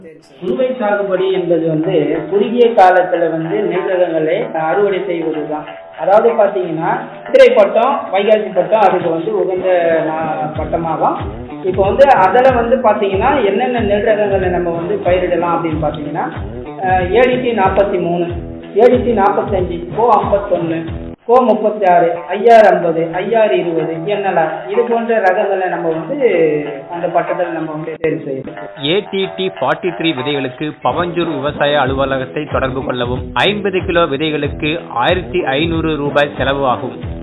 குறுவை சாகுபடி என்பது வந்து குறுகிய காலத்துல வந்து நெல் ரகங்களை அறுவடை செய்வது தான் அதாவது பார்த்தீங்கன்னா சித்திரை பட்டம் வைகாசி பட்டம் அதுக்கு வந்து உகந்த நா- பட்டமாகும் இப்போ வந்து அதில் வந்து பார்த்தீங்கன்னா என்னென்ன நெல் ரகங்களை நம்ம வந்து பயிரிடலாம் அப்படின்னு பார்த்தீங்கன்னா ஏடிசி நாற்பத்தி மூணு ஏடிசி நாற்பத்தஞ்சு கோ ஐம்பத்தொன்று கோ முப்பத்தி ஆறு ஐஆர் ஐம்பது ஐஆர் இருபது என்னலாம் இது போன்ற ரகங்களை நம்ம வந்து அந்த பட்டத்தில் நம்ம வந்து தேர்வு செய்யணும் ஏடிடி ஃபார்ட்டி த்ரீ விதைகளுக்கு பவஞ்சூர் விவசாய அலுவலகத்தை தொடர்பு கொள்ளவும் ஐம்பது கிலோ விதைகளுக்கு ஆயிரத்தி ஐநூறு ரூபாய் செலவு ஆகும்